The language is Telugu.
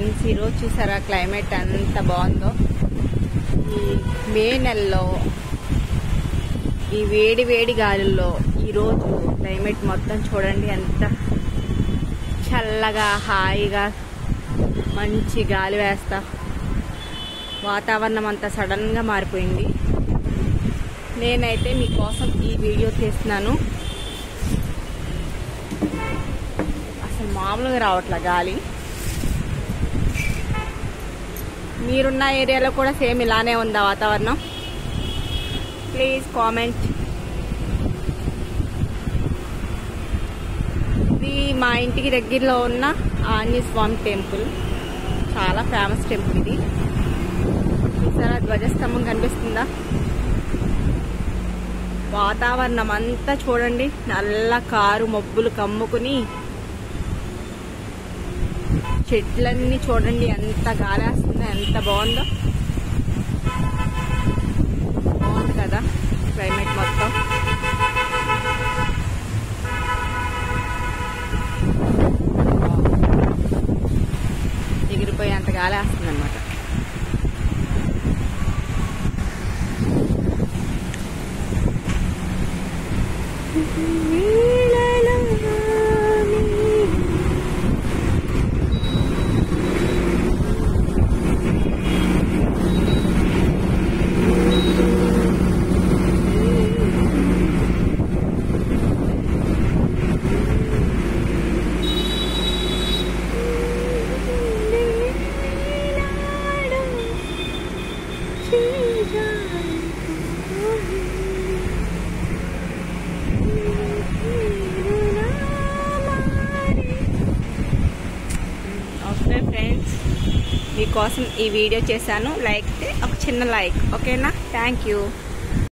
ఫ్రెండ్స్ ఈరోజు చూసారా క్లైమేట్ ఎంత బాగుందో ఈ మే నెలలో ఈ వేడి వేడి గాలుల్లో ఈరోజు క్లైమేట్ మొత్తం చూడండి ఎంత చల్లగా హాయిగా మంచి గాలి వేస్తా వాతావరణం అంతా సడన్గా మారిపోయింది నేనైతే మీకోసం ఈ వీడియో తీస్తున్నాను అసలు మామూలుగా రావట్లే గాలి మీరున్న ఏరియాలో కూడా సేమ్ ఇలానే ఉందా వాతావరణం ప్లీజ్ కామెంట్ ఇది మా ఇంటికి దగ్గరలో ఉన్న ఆంజనేయ స్వామి టెంపుల్ చాలా ఫేమస్ టెంపుల్ ఇది చూసారా ధ్వజస్తంభం కనిపిస్తుందా వాతావరణం అంతా చూడండి నల్ల కారు మబ్బులు కమ్ముకుని చెట్లన్నీ చూడండి ఎంత గాలేస్తుందో ఎంత బాగుందో బాగుంది కదా క్లైమేట్ మొత్తం ఎగిరిపోయి అంత గాలేస్తుంది అనమాట ఓకే ఫ్రెండ్స్ మీకోసం ఈ వీడియో చేశాను లైక్ ఒక చిన్న లైక్ ఓకేనా థ్యాంక్ యూ